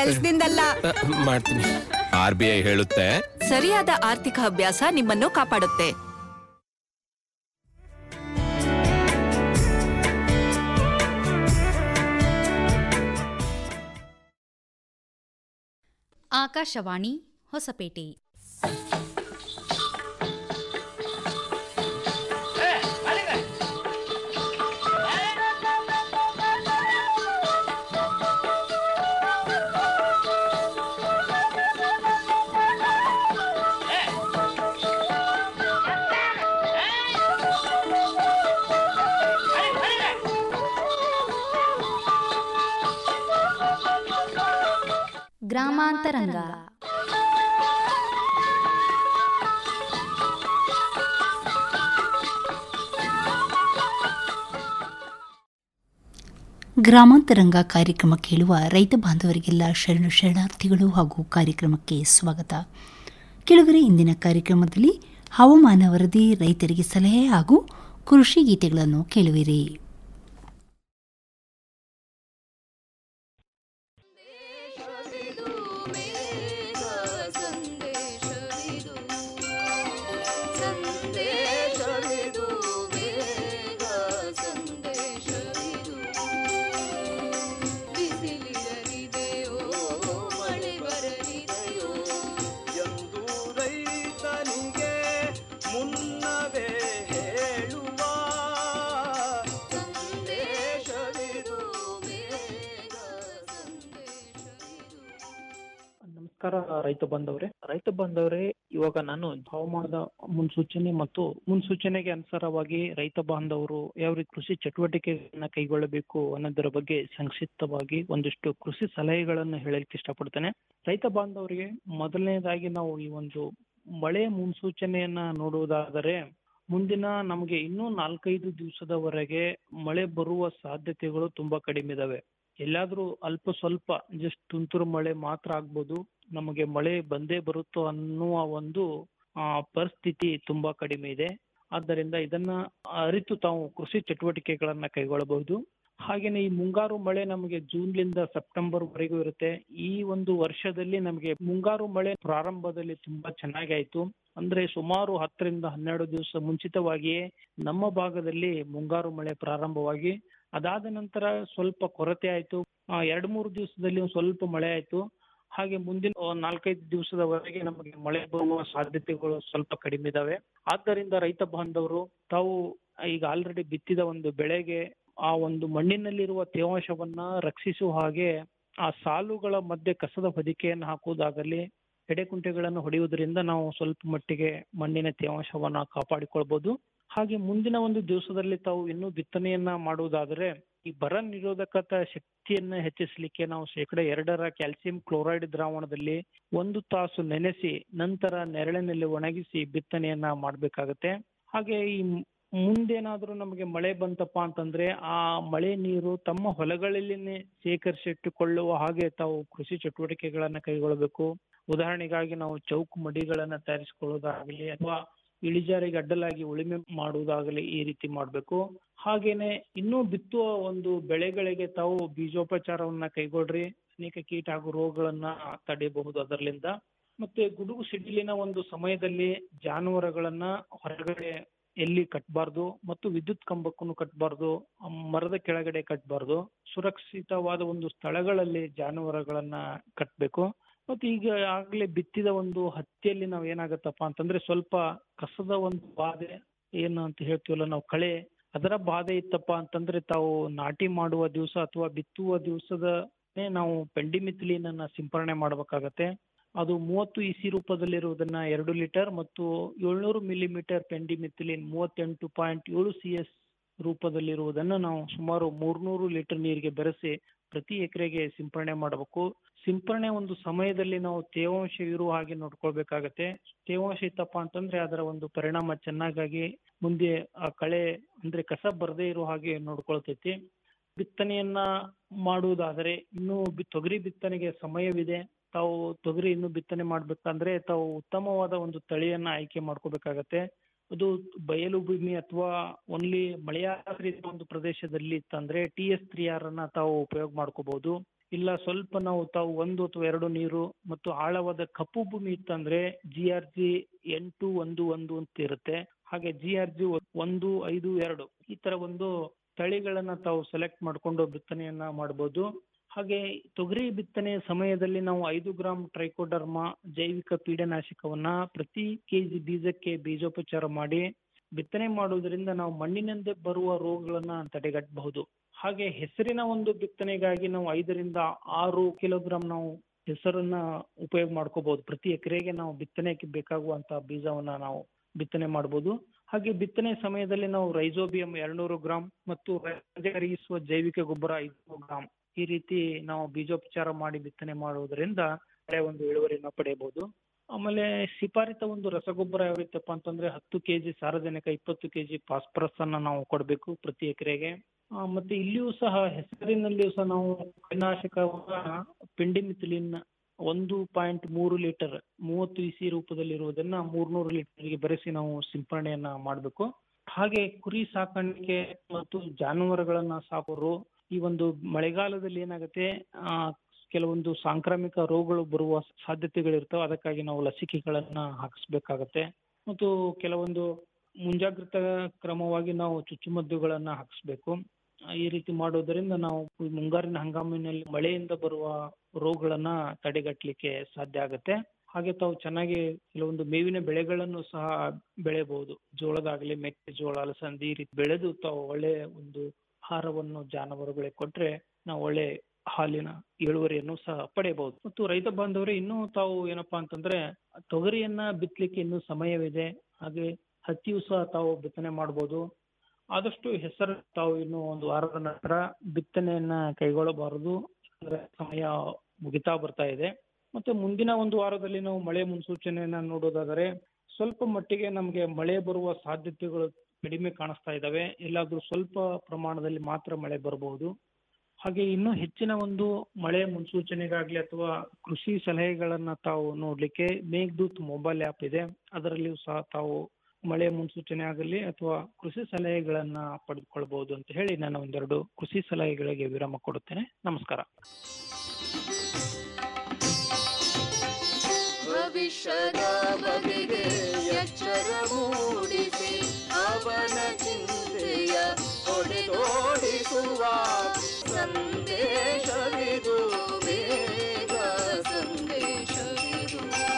ಕೆಲ್ಸದಿಂದಲ್ಲ ಮಾಡ್ತೀನಿ R B I ಹೇಳುತ್ತೆ ಸರಿಯಾದ ಆರ್ಥಿಕ ಅಭ್ಯಾಸ ನಿಮ್ಮನ್ನು ಕಾಪಾಡುತ್ತೆ ಆಕಾಶವಾಣಿ ಹೊಸಪೇಟೆ ಗ್ರಾಮಾಂತರಂಗ ಗ್ರಾಮಾಂತರಂಗ ಕಾರ್ಯಕ್ರಮ ಕೇಳುವ ರೈತ ಬಾಂಧವರಿಗೆಲ್ಲ ಶರಣು ಶರಣಾರ್ಥಿಗಳು ಹಾಗೂ ಕಾರ್ಯಕ್ರಮಕ್ಕೆ ಸ್ವಾಗತ ಕೆಳಗರೆ ಇಂದಿನ ಕಾರ್ಯಕ್ರಮದಲ್ಲಿ ಹವಾಮಾನ ವರದಿ ರೈತರಿಗೆ ಸಲಹೆ ಹಾಗೂ ಕೃಷಿ ಗೀತೆಗಳನ್ನು ಕೇಳುವಿರಿ ಎಂದು ರೈತನಿಗೆ ಮುನ್ನವೇ ಹೇಳುವ ಸಂದೇಶವಿದು ನಮಸ್ಕಾರ ರೈತ ಬಾಂಧವರೇ ರೈತ ಬಾಂಧವರೇ ಇವಾಗ ನಾನು ಹವಾಮಾನದ ಮುನ್ಸೂಚನೆ ಮತ್ತು ಮುನ್ಸೂಚನೆಗೆ ಅನುಸಾರವಾಗಿ ರೈತ ಬಾಂಧವರು ಯಾವ ರೀತಿ ಕೃಷಿ ಚಟುವಟಿಕೆಗಳನ್ನ ಕೈಗೊಳ್ಳಬೇಕು ಅನ್ನೋದರ ಬಗ್ಗೆ ಸಂಕ್ಷಿಪ್ತವಾಗಿ ಒಂದಿಷ್ಟು ಕೃಷಿ ಸಲಹೆಗಳನ್ನು ಹೇಳಲಿಕ್ಕೆ ಇಷ್ಟಪಡ್ತೇನೆ ರೈತ ಬಾಂಧವರಿಗೆ ಮೊದಲನೇದಾಗಿ ನಾವು ಈ ಒಂದು ಮಳೆ ಮುನ್ಸೂಚನೆಯನ್ನ ನೋಡುವುದಾದರೆ ಮುಂದಿನ ನಮಗೆ ಇನ್ನೂ ನಾಲ್ಕೈದು ದಿವಸದವರೆಗೆ ಮಳೆ ಬರುವ ಸಾಧ್ಯತೆಗಳು ತುಂಬಾ ಕಡಿಮೆ ಇದಾವೆ ಎಲ್ಲಾದ್ರೂ ಅಲ್ಪ ಸ್ವಲ್ಪ ಜಸ್ಟ್ ತುಂತುರು ಮಳೆ ಮಾತ್ರ ಆಗ್ಬೋದು ನಮಗೆ ಮಳೆ ಬಂದೇ ಬರುತ್ತೋ ಅನ್ನುವ ಒಂದು ಆ ಪರಿಸ್ಥಿತಿ ತುಂಬಾ ಕಡಿಮೆ ಇದೆ ಆದ್ದರಿಂದ ಇದನ್ನ ಅರಿತು ತಾವು ಕೃಷಿ ಚಟುವಟಿಕೆಗಳನ್ನ ಕೈಗೊಳ್ಳಬಹುದು ಹಾಗೇನೆ ಈ ಮುಂಗಾರು ಮಳೆ ನಮಗೆ ಜೂನ್ಲಿಂದ ಸೆಪ್ಟೆಂಬರ್ ವರೆಗೂ ಇರುತ್ತೆ ಈ ಒಂದು ವರ್ಷದಲ್ಲಿ ನಮಗೆ ಮುಂಗಾರು ಮಳೆ ಪ್ರಾರಂಭದಲ್ಲಿ ತುಂಬಾ ಚೆನ್ನಾಗಿ ಆಯ್ತು ಅಂದ್ರೆ ಸುಮಾರು ಹತ್ತರಿಂದ ಹನ್ನೆರಡು ದಿವಸ ಮುಂಚಿತವಾಗಿಯೇ ನಮ್ಮ ಭಾಗದಲ್ಲಿ ಮುಂಗಾರು ಮಳೆ ಪ್ರಾರಂಭವಾಗಿ ಅದಾದ ನಂತರ ಸ್ವಲ್ಪ ಕೊರತೆ ಆಯ್ತು ಆ, ಎರಡ್ ಮೂರು ದಿವಸದಲ್ಲಿ ಒಂದ್ ಸ್ವಲ್ಪ ಮಳೆ ಆಯ್ತು ಹಾಗೆ ಮುಂದಿನ ಒಂದ್ ನಾಲ್ಕೈದು ದಿವಸದವರೆಗೆ ನಮಗೆ ಮಳೆ ಬರುವ ಸಾಧ್ಯತೆಗಳು ಸ್ವಲ್ಪ ಕಡಿಮೆ ಇದಾವೆ ಆದ್ದರಿಂದ ರೈತ ಬಾಂಧವರು ತಾವು ಈಗ ಆಲ್ರೆಡಿ ಬಿತ್ತಿದ ಒಂದು ಬೆಳೆಗೆ ಆ ಒಂದು ಮಣ್ಣಿನಲ್ಲಿರುವ ತೇವಾಂಶವನ್ನ ರಕ್ಷಿಸುವ ಹಾಗೆ ಆ ಸಾಲುಗಳ ಮಧ್ಯೆ ಕಸದ ಹೊದಿಕೆಯನ್ನು ಹಾಕುವುದಾಗಲಿ ಎಡೆಕುಂಟೆಗಳನ್ನು ಹೊಡೆಯುವುದರಿಂದ ನಾವು ಸ್ವಲ್ಪ ಮಟ್ಟಿಗೆ ಮಣ್ಣಿನ ತೇವಾಂಶವನ್ನ ಕಾಪಾಡಿಕೊಳ್ಬಹುದು ಹಾಗೆ ಮುಂದಿನ ಒಂದು ದಿವಸದಲ್ಲಿ ತಾವು ಇನ್ನೂ ಬಿತ್ತನೆಯನ್ನ ಮಾಡುವುದಾದರೆ ಈ ಬರ ನಿರೋಧಕತ ಶಕ್ತಿಯನ್ನ ಹೆಚ್ಚಿಸಲಿಕ್ಕೆ ನಾವು ಶೇಕಡ ಎರಡರ ಕ್ಯಾಲ್ಸಿಯಂ ಕ್ಲೋರೈಡ್ ದ್ರಾವಣದಲ್ಲಿ ಒಂದು ತಾಸು ನೆನೆಸಿ ನಂತರ ನೆರಳಿನಲ್ಲಿ ಒಣಗಿಸಿ ಬಿತ್ತನೆಯನ್ನ ಮಾಡ್ಬೇಕಾಗತ್ತೆ ಹಾಗೆ ಈ ಮು- ಮುಂದೇನಾದ್ರೂ ನಮಗೆ ಮಳೆ ಬಂತಪ್ಪ ಅಂತಂದ್ರೆ ಆ ಮಳೆ ನೀರು ತಮ್ಮ ಹೊಲಗಳಲ್ಲಿನೇ ಶೇಖರಿಸಿಟ್ಟುಕೊಳ್ಳುವ ಹಾಗೆ ತಾವು ಕೃಷಿ ಚಟುವಟಿಕೆಗಳನ್ನ ಕೈಗೊಳ್ಳಬೇಕು ಉದಾಹರಣೆಗಾಗಿ ನಾವು ಚೌಕು ಮಡಿಗಳನ್ನ ತಯಾರಿಸಿಕೊಳ್ಳುವುದಾಗಲಿ ಅಥವಾ ಇಳಿಜಾರಿಗೆ ಅಡ್ಡಲಾಗಿ ಉಳುಮೆ ಮಾಡುವುದಾಗಲಿ ಈ ರೀತಿ ಮಾಡಬೇಕು ಹಾಗೇನೆ ಇನ್ನೂ ಬಿತ್ತುವ ಒಂದು ಬೆಳೆಗಳಿಗೆ ತಾವು ಬೀಜೋಪಚಾರವನ್ನ ಕೈಗೊಳ್ರಿ ಅನೇಕ ಕೀಟ ಹಾಗೂ ರೋಗಗಳನ್ನ ತಡೆಯಬಹುದು ಅದರಲ್ಲಿಂದ ಮತ್ತೆ ಗುಡುಗು ಸಿಡಿಲಿನ ಒಂದು ಸಮಯದಲ್ಲಿ ಜಾನುವಾರುಗಳನ್ನ ಹೊರಗಡೆ ಎಲ್ಲಿ ಕಟ್ಟಬಾರ್ದು ಮತ್ತು ವಿದ್ಯುತ್ ಕಂಬಕ್ಕೂ ಕಟ್ಟಬಾರ್ದು ಮರದ ಕೆಳಗಡೆ ಕಟ್ಟಬಾರ್ದು ಸುರಕ್ಷಿತವಾದ ಒಂದು ಸ್ಥಳಗಳಲ್ಲಿ ಜಾನುವಾರುಗಳನ್ನ ಕಟ್ಟಬೇಕು ಮತ್ತೆ ಈಗ ಆಗ್ಲೇ ಬಿತ್ತಿದ ಒಂದು ಹತ್ತಿಯಲ್ಲಿ ನಾವ್ ಏನಾಗತ್ತಪ್ಪ ಅಂತಂದ್ರೆ ಸ್ವಲ್ಪ ಕಸದ ಒಂದು ಬಾಧೆ ಏನು ಅಂತ ಹೇಳ್ತೀವಲ್ಲ ನಾವು ಕಳೆ ಅದರ ಬಾಧೆ ಇತ್ತಪ್ಪ ಅಂತಂದ್ರೆ ತಾವು ನಾಟಿ ಮಾಡುವ ದಿವಸ ಅಥವಾ ಬಿತ್ತುವ ದಿವಸದನೇ ನಾವು ಪೆಂಡಿಮಿಥಿಲಿನನ್ನ ಸಿಂಪರಣೆ ಮಾಡ್ಬೇಕಾಗತ್ತೆ ಅದು ಮೂವತ್ತು ಇಸಿ ರೂಪದಲ್ಲಿರುವುದನ್ನ ಎರಡು ಲೀಟರ್ ಮತ್ತು ಏಳ್ನೂರು ಮಿಲಿಮೀಟರ್ ಪೆಂಡಿಮಿಥಿಲಿನ್ ಮೂವತ್ತೆಂಟು ಪಾಯಿಂಟ್ ಏಳು ಸಿ ಎಸ್ ರೂಪದಲ್ಲಿರುವುದನ್ನು ನಾವು ಸುಮಾರು ಮೂರ್ನೂರು ಲೀಟರ್ ನೀರಿಗೆ ಬೆರೆಸಿ ಪ್ರತಿ ಎಕರೆಗೆ ಸಿಂಪರಣೆ ಮಾಡಬೇಕು ಸಿಂಪರಣೆ ಒಂದು ಸಮಯದಲ್ಲಿ ನಾವು ತೇವಾಂಶ ಇರುವ ಹಾಗೆ ನೋಡ್ಕೊಳ್ಬೇಕಾಗತ್ತೆ ತೇವಾಂಶ ಇತ್ತಪ್ಪ ಅಂತಂದ್ರೆ ಅದರ ಒಂದು ಪರಿಣಾಮ ಚೆನ್ನಾಗಾಗಿ ಮುಂದೆ ಆ ಕಳೆ ಅಂದ್ರೆ ಕಸ ಬರದೇ ಇರೋ ಹಾಗೆ ನೋಡ್ಕೊಳ್ತೈತಿ ಬಿತ್ತನೆಯನ್ನ ಮಾಡುವುದಾದರೆ ಇನ್ನು ಬಿ- ತೊಗರಿ ಬಿತ್ತನೆಗೆ ಸಮಯವಿದೆ ತಾವು ತೊಗರಿ ಇನ್ನು ಬಿತ್ತನೆ ಮಾಡ್ಬೇಕಂದ್ರೆ ತಾವು ಉತ್ತಮವಾದ ಒಂದು ತಳಿಯನ್ನ ಆಯ್ಕೆ ಮಾಡ್ಕೋಬೇಕಾಗತ್ತೆ ಅದು ಬಯಲು ಭೂಮಿ ಅಥವಾ ಓನ್ಲಿ ಮಳೆಯಾಶ್ರಿತ ಒಂದು ಪ್ರದೇಶದಲ್ಲಿ ಇತ್ತಂದ್ರೆ ಟಿ ಎಸ್ ತ್ರೀ ಆರ್ ಅನ್ನ ತಾವು ಉಪಯೋಗ ಮಾಡ್ಕೋಬಹುದು ಇಲ್ಲ ಸ್ವಲ್ಪ ನಾವು ತಾವು ಒಂದು ಅಥವಾ ಎರಡು ನೀರು ಮತ್ತು ಆಳವಾದ ಕಪ್ಪು ಭೂಮಿ ಇತ್ತಂದ್ರೆ ಜಿ ಆರ್ ಜಿ ಎಂಟು ಒಂದು ಒಂದು ಅಂತ ಇರುತ್ತೆ ಹಾಗೆ ಜಿ ಆರ್ ಜಿ ಒಂದು ಐದು ಎರಡು ಈ ತರ ಒಂದು ತಳಿಗಳನ್ನ ತಾವು ಸೆಲೆಕ್ಟ್ ಮಾಡ್ಕೊಂಡು ಬಿತ್ತನೆಯನ್ನ ಮಾಡಬಹುದು ಹಾಗೆ ತೊಗರಿ ಬಿತ್ತನೆ ಸಮಯದಲ್ಲಿ ನಾವು ಐದು ಗ್ರಾಂ ಟ್ರೈಕೋಡರ್ಮ ಜೈವಿಕ ಪೀಡನಾಶಕವನ್ನ ಪ್ರತಿ ಕೆಜಿ ಬೀಜಕ್ಕೆ ಬೀಜೋಪಚಾರ ಮಾಡಿ ಬಿತ್ತನೆ ಮಾಡುವುದರಿಂದ ನಾವು ಮಣ್ಣಿನಿಂದ ಬರುವ ರೋಗಗಳನ್ನ ತಡೆಗಟ್ಟಬಹುದು ಹಾಗೆ ಹೆಸರಿನ ಒಂದು ಬಿತ್ತನೆಗಾಗಿ ನಾವು ಐದರಿಂದ ಆರು ಕಿಲೋಗ್ರಾಂ ನಾವು ಹೆಸರನ್ನ ಉಪಯೋಗ ಮಾಡ್ಕೋಬಹುದು ಪ್ರತಿ ಎಕರೆಗೆ ನಾವು ಬಿತ್ತನೆಗೆ ಬೇಕಾಗುವಂತ ಬೀಜವನ್ನ ನಾವು ಬಿತ್ತನೆ ಮಾಡಬಹುದು ಹಾಗೆ ಬಿತ್ತನೆ ಸಮಯದಲ್ಲಿ ನಾವು ರೈಜೋಬಿಯಂ ಎರಡ್ನೂರು ಗ್ರಾಂ ಮತ್ತು ಕರಗಿಸುವ ಜೈವಿಕ ಗೊಬ್ಬರ ಐದು ಗ್ರಾಂ ಈ ರೀತಿ ನಾವು ಬೀಜೋಪಚಾರ ಮಾಡಿ ಬಿತ್ತನೆ ಮಾಡುವುದರಿಂದ ಒಳ್ಳೆಯ ಒಂದು ಇಳುವರಿನ ಪಡೆಯಬಹುದು ಆಮೇಲೆ ಶಿಫಾರಿತ ಒಂದು ರಸಗೊಬ್ಬರ ಯಾವ ರೀತಿಯಪ್ಪ ಅಂತಂದ್ರೆ ಹತ್ತು ಕೆಜಿ ಸಾರಜನಕ ಇಪ್ಪತ್ತು ಕೆಜಿ ಫಾಸ್ಫರಸ್ ಅನ್ನ ನಾವು ಕೊಡಬೇಕು ಪ್ರತಿ ಎಕರೆಗೆ ಆ, ಮತ್ತೆ ಇಲ್ಲಿಯೂ ಸಹ ಹೆಸರಿನಲ್ಲಿಯೂ ಸಹ ನಾವು ಕೀಟನಾಶಕವನ್ನ ಪಿಂಡಿಮಿಥಿಲಿನ್ ಒಂದು ಪಾಯಿಂಟ್ ಮೂರು ಲೀಟರ್ ಮೂವತ್ತು ಇಸಿ ರೂಪದಲ್ಲಿರುವುದನ್ನ ಮೂರ್ನೂರು ಲೀಟರ್ಗೆ ಬೆರೆಸಿ ನಾವು ಸಿಂಪರಣೆಯನ್ನ ಮಾಡಬೇಕು ಹಾಗೆ ಕುರಿ ಸಾಕಾಣಿಕೆ ಮತ್ತು ಜಾನುವಾರುಗಳನ್ನ ಸಾಕೋರು ಈ ಒಂದು ಮಳೆಗಾಲದಲ್ಲಿ ಏನಾಗುತ್ತೆ ಆ ಕೆಲವೊಂದು ಸಾಂಕ್ರಾಮಿಕ ರೋಗಗಳು ಬರುವ ಸಾಧ್ಯತೆಗಳಿರ್ತವೆ ಅದಕ್ಕಾಗಿ ನಾವು ಲಸಿಕೆಗಳನ್ನ ಹಾಕಿಸ್ಬೇಕಾಗತ್ತೆ ಮತ್ತು ಕೆಲವೊಂದು ಮುಂಜಾಗ್ರತಾ ಕ್ರಮವಾಗಿ ನಾವು ಚುಚ್ಚುಮದ್ದುಗಳನ್ನ ಹಾಕಿಸ್ಬೇಕು ಈ ರೀತಿ ಮಾಡೋದರಿಂದ ನಾವು ಈ ಮುಂಗಾರಿನ ಹಂಗಾಮಿನಲ್ಲಿ ಮಳೆಯಿಂದ ಬರುವ ರೋಗಗಳನ್ನ ತಡೆಗಟ್ಟಲಿಕ್ಕೆ ಸಾಧ್ಯ ಆಗುತ್ತೆ ಹಾಗೆ ತಾವು ಚೆನ್ನಾಗಿ ಕೆಲವೊಂದು ಮೇವಿನ ಬೆಳೆಗಳನ್ನು ಸಹ ಬೆಳೆಯಬಹುದು ಜೋಳದಾಗಲಿ ಮೆಕ್ಕೆಜೋಳ ಅಲಸಂದಿ ಈ ರೀತಿ ಬೆಳೆದು ತಾವು ಒಳ್ಳೆ ಒಂದು ಆಹಾರವನ್ನು ಜಾನುವಾರುಗಳಿಗೆ ಕೊಟ್ರೆ ನಾವು ಒಳ್ಳೆ ಹಾಲಿನ ಇಳುವರಿಯನ್ನು ಸಹ ಪಡೆಯಬಹುದು ಮತ್ತು ರೈತ ಬಾಂಧವರೇ ಇನ್ನೂ ತಾವು ಏನಪ್ಪಾ ಅಂತಂದ್ರೆ ತೊಗರಿಯನ್ನ ಬಿತ್ತಲಿಕ್ಕೆ ಇನ್ನೂ ಸಮಯವಿದೆ ಹಾಗೆ ಹತ್ತಿಯೂ ಸಹ ತಾವು ಬಿತ್ತನೆ ಮಾಡಬಹುದು ಆದಷ್ಟು ಹೆಸರು ತಾವು ಇನ್ನು ಒಂದು ವಾರದ ನಂತರ ಬಿತ್ತನೆಯನ್ನ ಕೈಗೊಳ್ಳಬಾರದು ಅಂದ್ರೆ ಸಮಯ ಮುಗಿತಾ ಬರ್ತಾ ಇದೆ ಮತ್ತೆ ಮುಂದಿನ ಒಂದು ವಾರದಲ್ಲಿ ನಾವು ಮಳೆ ಮುನ್ಸೂಚನೆಯನ್ನ ನೋಡೋದಾದರೆ ಸ್ವಲ್ಪ ಮಟ್ಟಿಗೆ ನಮಗೆ ಮಳೆ ಬರುವ ಸಾಧ್ಯತೆಗಳು ಕಡಿಮೆ ಕಾಣಿಸ್ತಾ ಇದ್ದಾವೆ ಎಲ್ಲಾದ್ರೂ ಸ್ವಲ್ಪ ಪ್ರಮಾಣದಲ್ಲಿ ಮಾತ್ರ ಮಳೆ ಬರಬಹುದು ಹಾಗೆ ಇನ್ನೂ ಹೆಚ್ಚಿನ ಒಂದು ಮಳೆ ಮುನ್ಸೂಚನೆಗಾಗ್ಲಿ ಅಥವಾ ಕೃಷಿ ಸಲಹೆಗಳನ್ನ ತಾವು ನೋಡ್ಲಿಕ್ಕೆ ಮೇಘದೂತ್ ಮೊಬೈಲ್ ಆ್ಯಪ್ ಇದೆ ಅದರಲ್ಲಿಯೂ ಸಹ ತಾವು ಮಳೆ ಮುನ್ಸೂಚನೆ ಆಗಲಿ ಅಥವಾ ಕೃಷಿ ಸಲಹೆಗಳನ್ನ ಪಡೆದುಕೊಳ್ಬಹುದು ಅಂತ ಹೇಳಿ ನಾನು ಒಂದೆರಡು ಕೃಷಿ ಸಲಹೆಗಳಿಗೆ ವಿರಾಮ ಕೊಡುತ್ತೇನೆ ನಮಸ್ಕಾರ ಭವಿಷ್ಯದ ಬಗೆಗೆ ಎಚ್ಚರ ಮೂಡಿಸಿ ಅವನ ಚಿಂತೆಯ ಹೊಡೆದೋಡಿಸುವ ಸಂದೇಶವಿದು ಬೇಗ ಸಂದೇಶವಿದು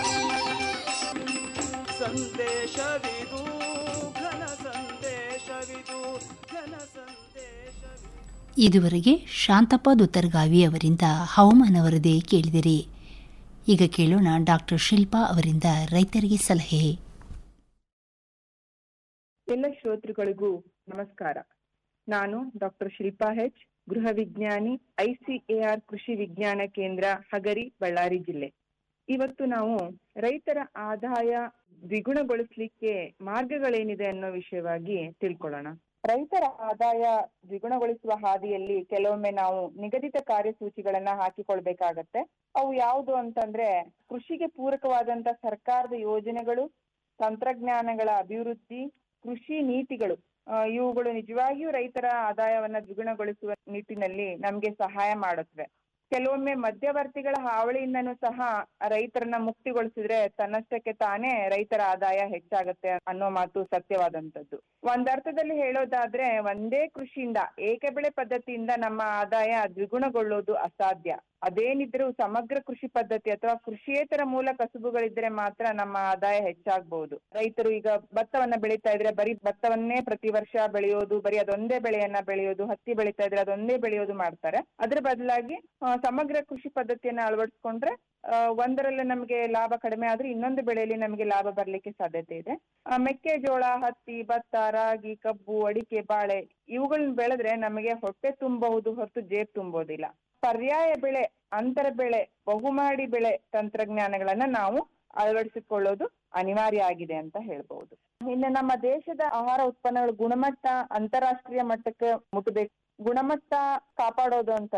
ಸಂದೇಶವಿದು ಘನ ಸಂದೇಶವಿದು ಘನ ಸಂದೇಶವಿದು ಇದುವರೆಗೆ ಶಾಂತಪ್ಪ ದುತ್ತರ್ಗಾವಿ ಅವರಿಂದ ಹವಾಮಾನ ವರದಿ ಕೇಳಿದಿರಿ ಈಗ ಕೇಳೋಣ ಡಾಕ್ಟರ್ ಶಿಲ್ಪಾ ಅವರಿಂದ ರೈತರಿಗೆ ಸಲಹೆ ಎಲ್ಲ ಶ್ರೋತೃಗಳಿಗೂ ನಮಸ್ಕಾರ ನಾನು ಡಾಕ್ಟರ್ ಶಿಲ್ಪಾ ಹೆಚ್ ಗೃಹ ವಿಜ್ಞಾನಿ ಐಸಿಎಆರ್ ಕೃಷಿ ವಿಜ್ಞಾನ ಕೇಂದ್ರ ಹಗರಿ ಬಳ್ಳಾರಿ ಜಿಲ್ಲೆ ಇವತ್ತು ನಾವು ರೈತರ ಆದಾಯ ದ್ವಿಗುಣಗೊಳಿಸ್ಲಿಕ್ಕೆ ಮಾರ್ಗಗಳೇನಿದೆ ಅನ್ನೋ ವಿಷಯವಾಗಿ ತಿಳ್ಕೊಳ್ಳೋಣ ರೈತರ ಆದಾಯ ದ್ವಿಗುಣಗೊಳಿಸುವ ಹಾದಿಯಲ್ಲಿ ಕೆಲವೊಮ್ಮೆ ನಾವು ನಿಗದಿತ ಕಾರ್ಯಸೂಚಿಗಳನ್ನ ಹಾಕಿಕೊಳ್ಬೇಕಾಗತ್ತೆ ಅವು ಯಾವುದು ಅಂತಂದ್ರೆ ಕೃಷಿಗೆ ಪೂರಕವಾದಂತ ಸರ್ಕಾರದ ಯೋಜನೆಗಳು ತಂತ್ರಜ್ಞಾನಗಳ ಅಭಿವೃದ್ಧಿ ಕೃಷಿ ನೀತಿಗಳು ಆ, ಇವುಗಳು ನಿಜವಾಗಿಯೂ ರೈತರ ಆದಾಯವನ್ನ ದ್ವಿಗುಣಗೊಳಿಸುವ ನಿಟ್ಟಿನಲ್ಲಿ ನಮ್ಗೆ ಸಹಾಯ ಮಾಡುತ್ತವೆ ಕೆಲವೊಮ್ಮೆ ಮಧ್ಯವರ್ತಿಗಳ ಹಾವಳಿಯಿಂದನೂ ಸಹ ರೈತರನ್ನ ಮುಕ್ತಿಗೊಳಿಸಿದ್ರೆ ತನ್ನಷ್ಟಕ್ಕೆ ತಾನೇ ರೈತರ ಆದಾಯ ಹೆಚ್ಚಾಗತ್ತೆ ಅನ್ನೋ ಮಾತು ಸತ್ಯವಾದಂತದ್ದು ಒಂದರ್ಥದಲ್ಲಿ ಹೇಳೋದಾದ್ರೆ ಒಂದೇ ಕೃಷಿಯಿಂದ ಏಕ ಬೆಳೆ ಪದ್ಧತಿಯಿಂದ ನಮ್ಮ ಆದಾಯ ದ್ವಿಗುಣಗೊಳ್ಳೋದು ಅಸಾಧ್ಯ ಅದೇನಿದ್ರೂ ಸಮಗ್ರ ಕೃಷಿ ಪದ್ಧತಿ ಅಥವಾ ಕೃಷಿಯೇತರ ಮೂಲ ಕಸುಬುಗಳಿದ್ರೆ ಮಾತ್ರ ನಮ್ಮ ಆದಾಯ ಹೆಚ್ಚಾಗಬಹುದು ರೈತರು ಈಗ ಭತ್ತವನ್ನ ಬೆಳೀತಾ ಇದ್ರೆ ಬರೀ ಭತ್ತವನ್ನೇ ಪ್ರತಿ ವರ್ಷ ಬೆಳೆಯೋದು ಬರೀ ಅದೊಂದೇ ಬೆಳೆಯನ್ನ ಬೆಳೆಯೋದು ಹತ್ತಿ ಬೆಳೀತಾ ಇದ್ರೆ ಅದೊಂದೇ ಬೆಳೆಯೋದು ಮಾಡ್ತಾರೆ ಅದ್ರ ಬದಲಾಗಿ ಆ, ಸಮಗ್ರ ಕೃಷಿ ಪದ್ಧತಿಯನ್ನ ಅಳವಡಿಸ್ಕೊಂಡ್ರೆ ಆ, ಒಂದರಲ್ಲಿ ನಮಗೆ ಲಾಭ ಕಡಿಮೆ ಆದ್ರೆ ಇನ್ನೊಂದು ಬೆಳೆಯಲ್ಲಿ ನಮಗೆ ಲಾಭ ಬರ್ಲಿಕ್ಕೆ ಸಾಧ್ಯತೆ ಇದೆ ಆ, ಮೆಕ್ಕೆಜೋಳ ಹತ್ತಿ ಭತ್ತ ರಾಗಿ ಕಬ್ಬು ಅಡಿಕೆ ಬಾಳೆ ಇವುಗಳನ್ನ ಬೆಳೆದ್ರೆ ನಮಗೆ ಹೊಟ್ಟೆ ತುಂಬಬಹುದು ಹೊರತು ಜೇಬ್ ತುಂಬೋದಿಲ್ಲ ಪರ್ಯಾಯ ಬೆಳೆ ಅಂತರ ಬೆಳೆ ಬಹುಮಾಡಿ ಬೆಳೆ ತಂತ್ರಜ್ಞಾನಗಳನ್ನ ನಾವು ಅಳವಡಿಸಿಕೊಳ್ಳೋದು ಅನಿವಾರ್ಯ ಆಗಿದೆ ಅಂತ ಹೇಳ್ಬಹುದು ಇನ್ನು ನಮ್ಮ ದೇಶದ ಆಹಾರ ಉತ್ಪನ್ನಗಳ ಗುಣಮಟ್ಟ ಅಂತಾರಾಷ್ಟ್ರೀಯ ಮಟ್ಟಕ್ಕೆ ಮುಟ್ಟಬೇಕು ಗುಣಮಟ್ಟ ಕಾಪಾಡೋದು ಅಂತಂದ್ರೆ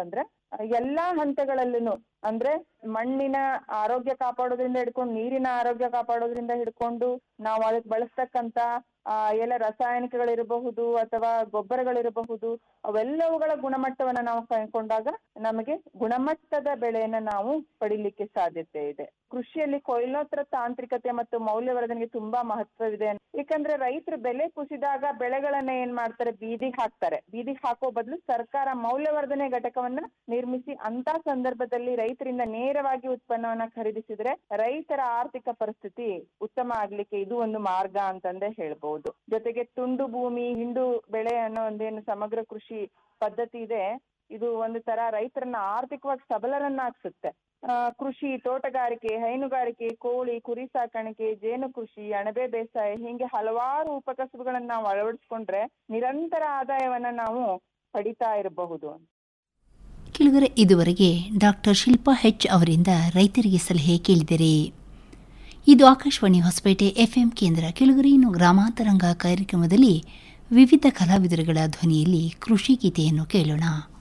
ಎಲ್ಲಾ ಹಂತಗಳಲ್ಲೂ ಅಂದ್ರೆ ಮಣ್ಣಿನ ಆರೋಗ್ಯ ಕಾಪಾಡೋದ್ರಿಂದ ಹಿಡ್ಕೊಂಡು ನೀರಿನ ಆರೋಗ್ಯ ಕಾಪಾಡೋದ್ರಿಂದ ಹಿಡ್ಕೊಂಡು ನಾವು ಅದಕ್ಕೆ ಬಳಸ್ತಕ್ಕಂತ ಆ ಎಲ್ಲ ರಸಾಯನಿಕಗಳಿರಬಹುದು ಅಥವಾ ಗೊಬ್ಬರಗಳಿರಬಹುದು ಅವೆಲ್ಲವುಗಳ ಗುಣಮಟ್ಟವನ್ನ ನಾವು ಕಂಡ್ಕೊಂಡಾಗ ನಮಗೆ ಗುಣಮಟ್ಟದ ಬೆಳೆಯನ್ನ ನಾವು ಪಡಿಲಿಕ್ಕೆ ಸಾಧ್ಯತೆ ಇದೆ ಕೃಷಿಯಲ್ಲಿ ಕೊಯ್ಲೋತ್ತರ ತಾಂತ್ರಿಕತೆ ಮತ್ತು ಮೌಲ್ಯವರ್ಧನೆಗೆ ತುಂಬಾ ಮಹತ್ವವಿದೆ ಯಾಕಂದ್ರೆ ರೈತರು ಬೆಲೆ ಕುಸಿದಾಗ ಬೆಳೆಗಳನ್ನ ಏನ್ ಮಾಡ್ತಾರೆ ಬೀದಿಗೆ ಹಾಕ್ತಾರೆ ಬೀದಿಗೆ ಹಾಕೋ ಬದಲು ಸರ್ಕಾರ ಮೌಲ್ಯವರ್ಧನೆ ಘಟಕವನ್ನ ನಿರ್ಮಿಸಿ ಅಂತ ಸಂದರ್ಭದಲ್ಲಿ ರೈತರಿಂದ ನೇರವಾಗಿ ಉತ್ಪನ್ನವನ್ನ ಖರೀದಿಸಿದ್ರೆ ರೈತರ ಆರ್ಥಿಕ ಪರಿಸ್ಥಿತಿ ಉತ್ತಮ ಆಗ್ಲಿಕ್ಕೆ ಇದು ಒಂದು ಮಾರ್ಗ ಅಂತಂದೇ ಹೇಳ್ಬಹುದು ಜೊತೆಗೆ ತುಂಡು ಭೂಮಿ ಹಿಂಡು ಬೆಳೆ ಅನ್ನೋ ಒಂದೇನು ಸಮಗ್ರ ಕೃಷಿ ಪದ್ಧತಿ ಇದೆ ಇದು ಒಂದು ತರ ರೈತರನ್ನ ಆರ್ಥಿಕವಾಗಿ ಸಬಲರನ್ನಾಗ್ಸುತ್ತೆ ಆ, ಕೃಷಿ ತೋಟಗಾರಿಕೆ ಹೈನುಗಾರಿಕೆ ಕೋಳಿ ಕುರಿ ಸಾಕಾಣಿಕೆ ಜೇನು ಕೃಷಿ ಅಣಬೆ ಬೇಸಾಯ ಹೀಗೆ ಹಲವಾರು ಉಪಕಸಬುಗಳನ್ನ ನಾವು ಅಳವಡಿಸ್ಕೊಂಡ್ರೆ ನಿರಂತರ ಆದಾಯವನ್ನ ನಾವು ಪಡಿತಾ ಇರಬಹುದು ಕೆಳಗರೆ ಇದುವರೆಗೆ ಡಾಕ್ಟರ್ ಶಿಲ್ಪಾ ಹೆಚ್ ಅವರಿಂದ ರೈತರಿಗೆ ಸಲಹೆ ಕೇಳಿದರೆ ಇದು ಆಕಾಶವಾಣಿ ಹೊಸಪೇಟೆ ಎಫ್ಎಂ ಕೇಂದ್ರ ಕೆಳಗರೆ ಇನ್ನು ಗ್ರಾಮಾಂತರಂಗ ಕಾರ್ಯಕ್ರಮದಲ್ಲಿ ವಿವಿಧ ಕಲಾವಿದರುಗಳ ಧ್ವನಿಯಲ್ಲಿ ಕೃಷಿ ಗೀತೆಯನ್ನು ಕೇಳೋಣ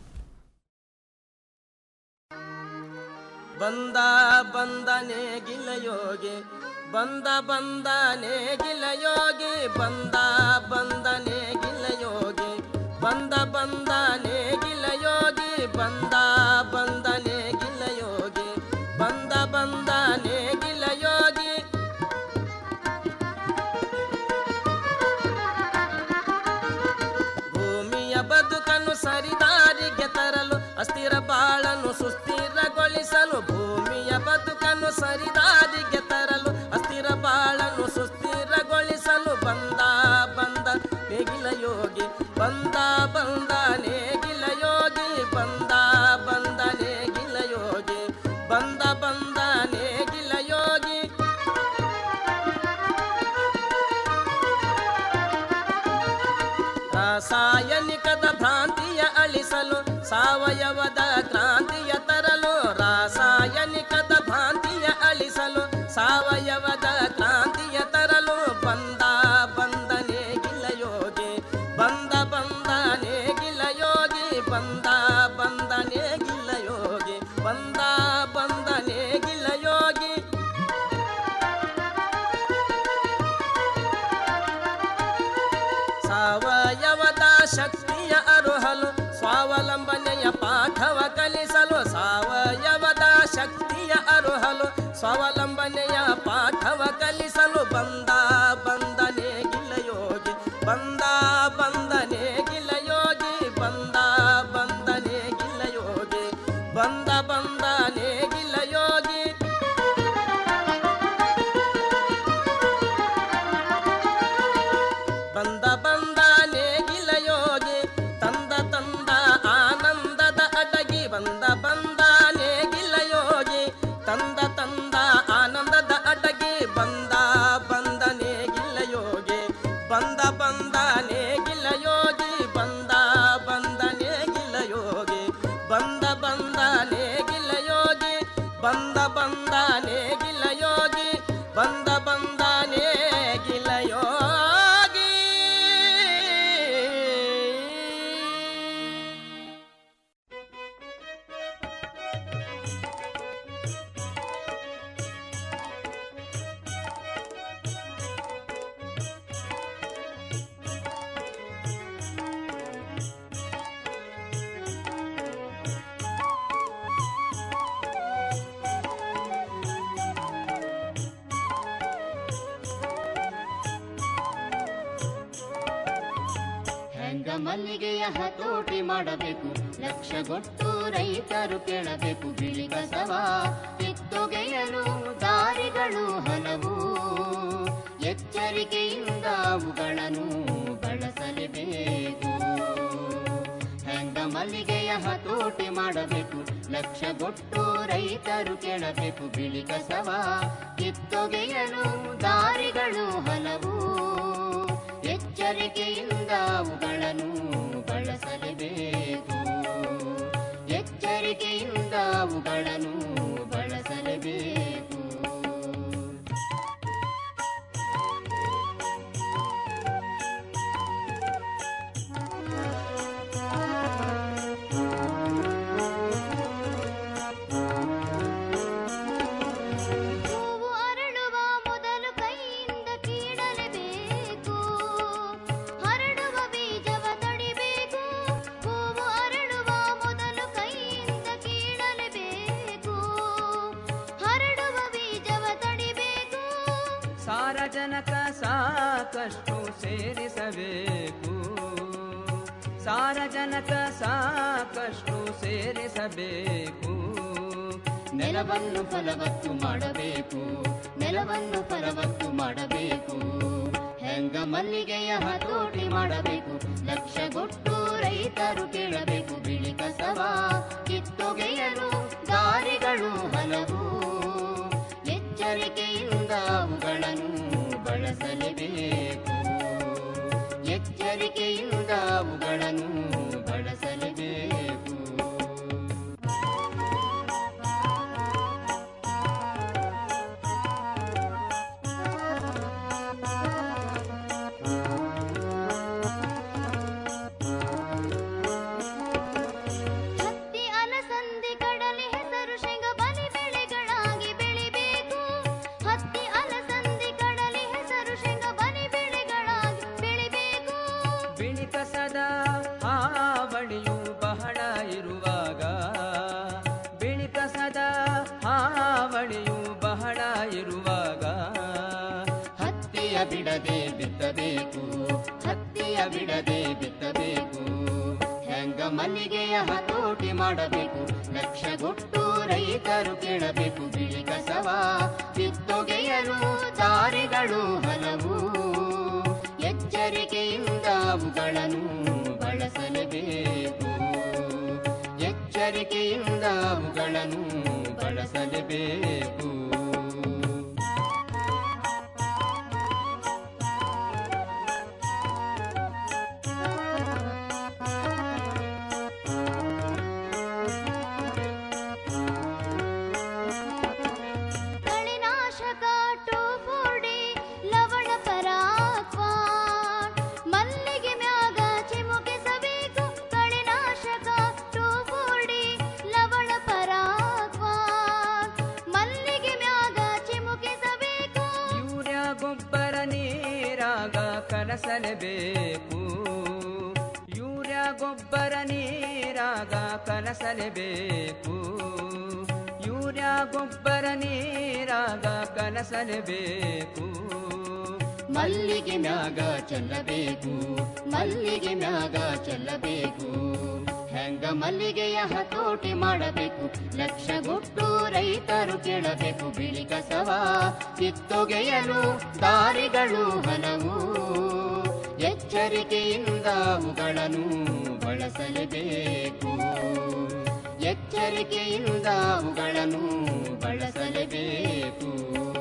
ಬಂದ ಬಂದನೆ ಗಿಲಯೋಗಿ ಬಂದ ಬಂದನೆ ಗಿಲಯೋಗಿ ಬಂದ ಬಂದನೆ ಗಿಲಯೋಗಿ ಬಂದ ಬಂದನೆ ಗಿಲಯೋಗಿ ಬಂದ ಬಂದನೆ ಗಿಲಯೋಗಿ ಬಂದ ಬಂದನೆ ಗಿಲಯೋಗಿ ಭೂಮಿಯ ಬದುಕನ್ನು ಸರಿದಾರಿಗೆ ತರಲು ಅಸ್ಥಿರ ಬಾಳನ್ನು ಸುಸ್ಥಿರಗೊಳಿಸಲು ಭೂಮಿಯ ಬದುಕನ್ನು ಸರಿದಾರಿಗೆ ತರಲು ಅಸ್ಥಿರ ಬಾಳನ್ನು ಸುಸ್ಥಿರಗೊಳಿಸಲು ಬಂದ ಬಂದ ನೇಗಿಲ ಯೋಗಿ ಬಂದ ಬಂದ ನೇಗಿಲ ಯೋಗಿ ಬಂದ ಬಂದ ನೇಗಿಲ ಯೋಗಿ ಬಂದ ಬಂದ ನೇಗಿಲ ಯೋಗಿ ರಾಸಾಯನಿಕದ ಭ್ರಾಂತಿಯ ಅಳಿಸಲು ಸಾವಯವದ ಕ್ರಾಂತಿಯ ತರಲು ರಾಸಾಯನಿಕದ ಭ್ರಾಂತಿಯ ಅಳಿಸಲು ಸಾವಯವದ ಕ್ರಾಂತಿಯ ತರಲು ಬಂದ ಬಂದನೆ ಗಿಲಯೋಗಿ ಬಂದ ಬಂದನೆ ಗಿಲಯೋಗಿ ಬಂದ ಬಂದನೆ ಗಿಲಯೋಗಿ ಬಂದ ಬಂದನೆ ಗಿಲಯೋಗಿ ಸಾವಯವದ ಶಕ್ತಿಯ ಅರುಹಲು ಸ್ವಾವಲಂಬನೆಯ ಪಾಠವ ಕಲಿಸಲು ಸಾವಯವದ ಶಕ್ತಿಯ ಅರುಹಲು ಸ್ವಾವಲಂಬನೆಯ ಪಾಠವ ಕಲಿಸಲು ಬಂದ ಬಂದನೆ ಗಿಲಯೋಗಿ ಬಂದ ಬಂದನೆ ಗಿಲಯೋಗಿ ಬಂದ ಬಂದನೆ ಗಿಲಯೋಗಿ ಬಂದ ಬಂದನೆ ಗಿಲಯೋಗಿ ಬಂದ ಬಂದ ನೇಗಿಲ ಯೋಗಿ ತಂದ ತಂದ ಆನಂದದ ಅಡಗಿ ಬಂದ ಬಂದ ನೇಗಿಲ ಯೋಗಿ ತಂದ ತಂದ ಆನಂದದ ಅಡಗಿ ಬಂದ ಬಂದ ನೇಗಿಲ ಯೋಗಿ ಬಂದ ಬಂದ ನೇಗಿಲ ಯೋಗಿ ಬಂದ ಬಂದ ನೇಗಿಲ ಯೋಗಿ ಬಂದ ಬಂದ ನೇಗಿಲ ಯೋಗಿ ಬಂದ ಬಂದ ನೇಗಿಲ ಯೋಗಿ ಬಂದ ಬಂದ ನೇಗಿಲ ಯೋಗಿ ಹೆಂಗ ಮಲ್ಲಿಗೆಯ ಹತೋಟಿ ಮಾಡಬೇಕು ಲಕ್ಷಗೊಟ್ಟು ರೈತರು ಕೇಳಬೇಕು ಬಿಳಿ ಕಸವ ಕಿತ್ತೊಗೆಯಲು ದಾರಿಗಳು ಹಲವು ಎಚ್ಚರಿಕೆಯಿಂದ ಅವುಗಳನ್ನು ಬಳಸಲೇಬೇಕು ಹೆಂಗ ಮಲ್ಲಿಗೆಯ ಹತೋಟಿ ಮಾಡಬೇಕು ಲಕ್ಷಗೊಟ್ಟು ರೈತರು ಕೇಳಬೇಕು ಬಿಳಿ ಕಸವ ಕಿತ್ತೊಗೆಯಲು ದಾರಿಗಳು ಹಲವು ಎಚ್ಚರಿಕೆಯಿಂದ ಅವುಗಳನ್ನು ಬಳಸಲೇಬೇಕು ಎಚ್ಚರಿಕೆಯಿಂದ ಅವುಗಳನ್ನು ಬಳಸಲೇಬೇಕು ಸಾರಜನಕ ಸಾಕಷ್ಟು ಸೇರಿಸಬೇಕು ಸಾರಜನಕ ಸಾಕಷ್ಟು ಸೇರಿಸಬೇಕು ನೆಲವನ್ನು ಫಲವತ್ತು ಮಾಡಬೇಕು ನೆಲವನ್ನು ಫಲವತ್ತು ಮಾಡಬೇಕು ಹೆಂಗ ಮಲ್ಲಿಗೆಯ ಹತೋಟಿ ಮಾಡಬೇಕು ಲಕ್ಷಗೊಟ್ಟು ರೈತರು ಕೇಳಬೇಕು ಬಿಳಿ ಕಸವ ಕಿತ್ತೊಗೆಯಲು ದಾರಿಗಳು ಹಲವು ಎಚ್ಚರಿಕೆಯಿಂದ ಅವುಗಳನ್ನು ಬಳಸಲೇಬೇಕು ಎಚ್ಚರಿಕೆಯಿಂದ ಅವುಗಳನ್ನು ಬಳಸಲೇಬೇಕು ಹತ್ತಿ ಅಲಸಂದಿ ಕಡಲೆ ಹೆಸರು ಶೇಂಗ ಬಲಿ ಬೆಳೆಗಳಾಗಿ ಬೆಳಿಬೇಕು ಹತ್ತಿ ಅಲಸಂದಿ ಕಡಲೆ ಹೆಸರು ಶೇಂಗ ಬಲಿ ಬೆಳೆಗಳಾಗಿ ಬೆಳಿಬೇಕು ಬಿಳಿ ಕಸದ ಹಾವಳಿಯು ಬಹಳ ಇರುವಾಗ ಬಿಳಿ ಕಸದ ಹಾವಳಿಯು ಬಹಳ ಇರುವಾಗ ಹತ್ತಿಯ ಬಿಡದೆ ಬಿತ್ತಬೇಕು ಹತ್ತಿಯ ಬಿಡದೆ ಬಿತ್ತಬೇಕು ಹೆಂಗ ಮಲ್ಲಿಗೆಯ ಹತೋಟಿ ಮಾಡಬೇಕು ಲಕ್ಷಗೊಟ್ಟು ರೈತರು ಕೇಳಬೇಕು ಬಿಳಿ ಕಸವ ಕಿತ್ತೊಗೆಯಲು ದಾರಿಗಳು ಹಲವು ಎಚ್ಚರಿಕೆಯಿಂದ ಅವುಗಳನ್ನು ಬಳಸಲೇಬೇಕು ಎಚ್ಚರಿಕೆಯಿಂದ ಅವುಗಳನ್ನು ಬಳಸಲೇಬೇಕು ಕಳೆನಾಶಕ ಟೋಫೋಡಿ ಲವಣ ಪರಾಕ್ವಾನ್ ಮಲ್ಲಿಗೆ ಮ್ಯಾಗ ಚಿಮುಕಿಸಬೇಕು ಕಳೆನಾಶಕ ಟೋಫೋಡಿ ಲವಣ ಪರಾಕ್ವಾನ್ ಮಲ್ಲಿಗೆ ಮ್ಯಾಗ ಚಿಮುಕಿಸಬೇಕು ಯೂರಿಯಾ ಗೊಬ್ಬರ ನೀರಾಗ ಕಲಸಲೇಬೇಕು ಯೂರಿಯಾ ಗೊಬ್ಬರ ನೀರಾಗ ಕಲಸಲೇಬೇಕು ಯೂರಿಯಾ ಗೊಬ್ಬರ ನೀರಾಗ ಕಲಸಲೇಬೇಕು ಮಲ್ಲಿಗೆ ಮ್ಯಾಗ ಚೆಲ್ಲಬೇಕು ಮಲ್ಲಿಗೆ ಮ್ಯಾಗ ಚೆಲ್ಲಬೇಕು ಹೆಂಗ ಮಲ್ಲಿಗೆಯ ಹತೋಟಿ ಮಾಡಬೇಕು ಲಕ್ಷಗೊಟ್ಟು ರೈತರು ಕೇಳಬೇಕು ಬಿಳಿ ಕಸವ ಕಿತ್ತೊಗೆಯಲು ದಾರಿಗಳು ಹಲವು ಎಚ್ಚರಿಕೆಯಿಂದ ಅವುಗಳನ್ನು ಬಳಸಲೇಬೇಕು ಎಚ್ಚರಿಕೆಯಿಂದ ಅವುಗಳನ್ನು ಬಳಸಲೇಬೇಕು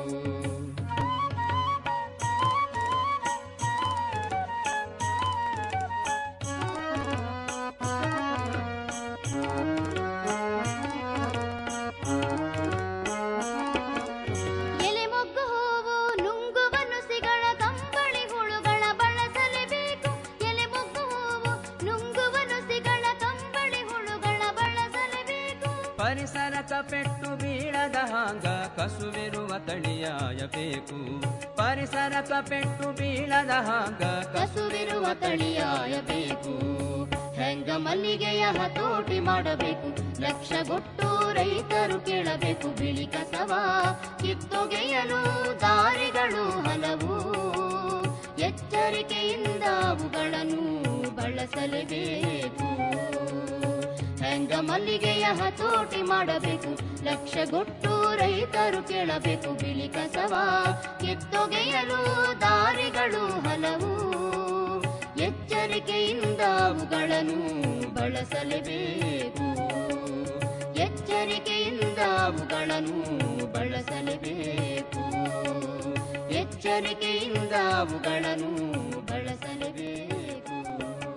ಎಲೆ ಮೊಗ್ಗು ಹೂವು ನುಂಗುವ ನುಸಿಗಳ ಕಂಬಳಿ ಹುಳುಗಳ ಬಳಸಲೇಬೇಕು ಎಲೆ ಮೊಗ್ಗು ಹೂವು ನುಂಗುವ ನುಸಿಗಳ ಕಂಬಳಿ ಹುಳುಗಳ ಬಳಸಲೇಬೇಕು ಪರಿಸರಕ ಪೆಟ್ಟು ಬೀಳದ ಹಾಂಗ ಕಸುವಿರುವ ತಳಿಯಾಯಬೇಕು ಪರಿಸರಕ ಪೆಟ್ಟು ಬೀಳದ ಹಾಂಗ ಕಸುವಿರುವ ತಳಿಯಾಯಬೇಕು ಹೆಂಗ ಮಲ್ಲಿಗೆಯ ಹತೋಟಿ ಮಾಡಬೇಕು ಲಕ್ಷಗೊಟ್ಟು ರೈತರು ಕೇಳಬೇಕು ಬಿಳಿ ಕಸವ ಕಿತ್ತೊಗೆಯಲು ದಾರಿಗಳು ಹಲವು ಎಚ್ಚರಿಕೆಯಿಂದ ಅವುಗಳನ್ನು ಬಳಸಲೇಬೇಕು ಹೆಂಗ ಮಲ್ಲಿಗೆಯ ಹತೋಟಿ ಮಾಡಬೇಕು ಲಕ್ಷಗೊಟ್ಟು ರೈತರು ಕೇಳಬೇಕು ಬಿಳಿ ಕಸವ ಕಿತ್ತೊಗೆಯಲು ದಾರಿಗಳು ಹಲವು ಎಚ್ಚರಿಕೆಯಿಂದ ಅವುಗಳನ್ನು ಬಳಸಲೇಬೇಕು ಎಚ್ಚರಿಕೆಯಿಂದ ಅವುಗಳನ್ನು ಬಳಸಲೇಬೇಕು ಎಚ್ಚರಿಕೆಯಿಂದ ಅವುಗಳನ್ನು ಬಳಸಲೇಬೇಕು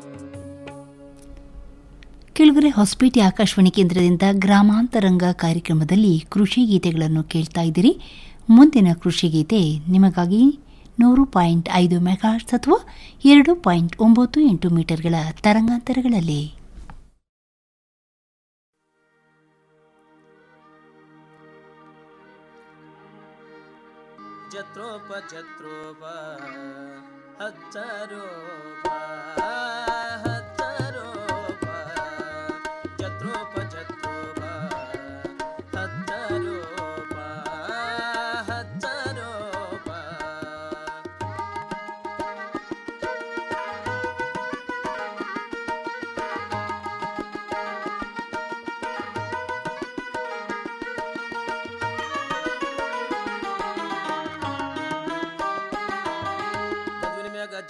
ಕೆಳಗರೆ ಹೊಸಪೇಟೆ ಆಕಾಶವಾಣಿ ಕೇಂದ್ರದಿಂದ ಗ್ರಾಮಾಂತರಂಗ ಕಾರ್ಯಕ್ರಮದಲ್ಲಿ ಕೃಷಿ ಗೀತೆಗಳನ್ನು ಕೇಳ್ತಾ ಇದ್ದೀರಿ ಮುಂದಿನ ಕೃಷಿ ಗೀತೆ ನಿಮಗಾಗಿ ನೂರು ಪಾಯಿಂಟ್ ಐದು ಮೆಗಾಟ್ಸ್ ಅಥವಾ ಎರಡು ಪಾಯಿಂಟ್ ಒಂಬತ್ತು ಎಂಟು ಮೀಟರ್ಗಳ ತರಂಗಾಂತರಗಳಲ್ಲಿ ಜತ್ರೋಪ ಜತ್ರೋಪ ಹಚ್ಚರೋಪ ಹಚ್ಚರೋಪ ಜತ್ರೋಪ ಜತ್ರೋಪ ಹಚ್ಚರೋಪ ಹಚ್ಚರೋಪ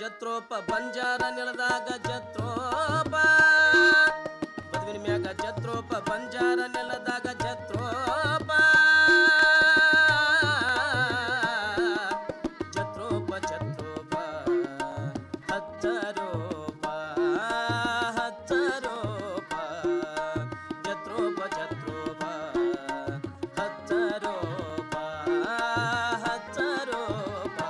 ಜತ್ರೋಪ ಬಂಜಾರ ನೆಲದಾಗ ಜತ್ರೋಪ ಬದುವಿನ ಮ್ಯಾಗ ಜತ್ರೋಪ ಬಂಜಾರ ನೆಲದಾಗ ಜತ್ರೋಪ ಜತ್ರೋಪ ಜತ್ರೋಪ ಹಚ್ಚರೋಪ ಹಚ್ಚರೋಪ ಜತ್ರೋಪ ಜತ್ರೋಪ ಹಚ್ಚರೋಪ ಹಚ್ಚರೋಪ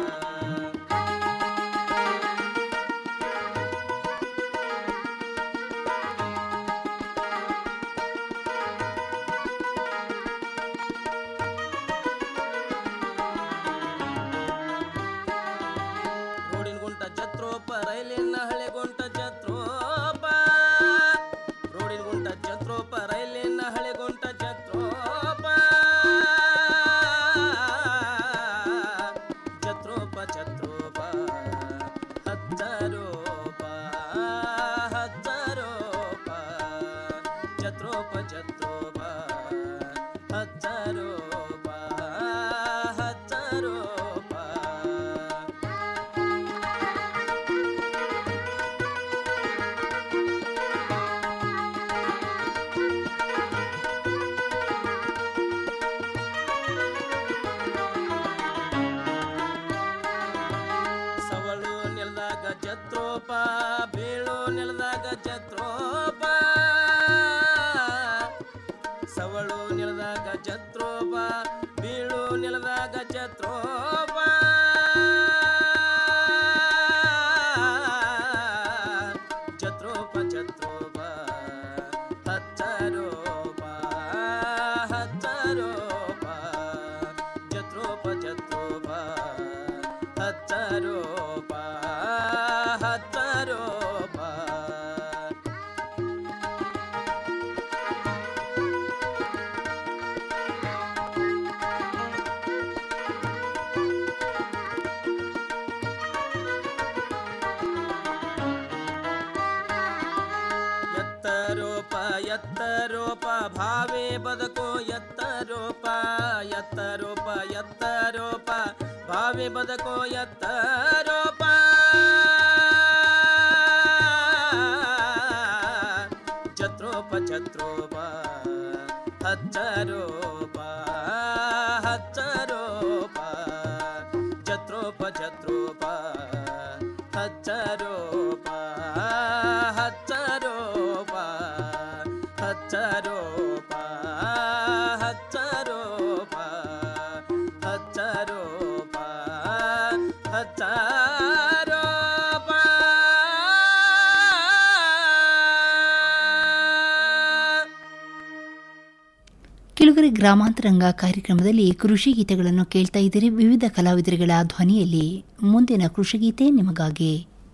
ರೋಡಿನ ಗುಂಟ ಜತ್ರೋಪ ರೈಲಿನ ಹಳೆ ಗುಂಟ ಜತ್ರೋಪ ರೋಡಿನ ಗುಂಟ ಜತ್ರೋಪ ರೈಲಿನ ಹಳೆ ಗುಂಟ ಜತ್ರೋಪ ಜತ್ರೋಪ ಜತ್ರೋಪ ಹಚ್ಚರೋಪ ಹಚ್ಚರೋಪ ಜತ್ರೋಪ ಜತ್ರೋಪ ಹಚ್ಚರೋಪ ಹಚ್ಚರೋಪ ಸವಳು ನೆಲದಾಗ ಜತ್ರೋಪ ಬೀಳು ನೆಲದಾಗ ಜತ್ರೋಪ ಸವಳು ನೆಲದಾಗ ಜತ್ರೋಪ ಬೀಳು ನೆಲದಾಗ ಜತ್ರೋಪ ಜತ್ರೋಪ ಜತ್ರೋಪ ಹಚ್ಚರೋಪ ಹಚ್ಚರೋಪ ಜತ್ರೋಪ ಜತ್ರೋಪ ಹಚ್ಚರೋಪ ಹಚ್ಚರೋಪ ಎತ್ತರೋಪ ಎತ್ತರೋಪ ಭಾವೇ ಬದುಕು ಎತ್ತರೋಪ ಎತ್ತರೋಪ ಎತ್ತರೋಪ ಭಾವೇ ಬದುಕು ಎತ್ತರೋಪ ಜತ್ರೋಪ ಜತ್ರೋಪ ಹಚ್ಚರೋಪ ಹಚ್ಚರೋಪ ಜತ್ರೋಪ ಜತ್ರೋಪ ಹಚ್ಚರೋಪ ಹಚ್ಚರೋಪ ಹಚ್ಚರೋಪ ಹಚ್ಚರೋಪ ಹಚ್ಚರೋಪ ಹಚ್ಚರೋಪ ಕೆಲವರೆ ಗ್ರಾಮಾಂತರಂಗ ಕಾರ್ಯಕ್ರಮದಲ್ಲಿ ಕೃಷಿ ಗೀತೆಗಳನ್ನು ಕೇಳ್ತಾ ಇದ್ದೀರಿ ವಿವಿಧ ಕಲಾವಿದರುಗಳ ಧ್ವನಿಯಲ್ಲಿ ಮುಂದಿನ ಕೃಷಿ ಗೀತೆ ನಿಮಗಾಗಿ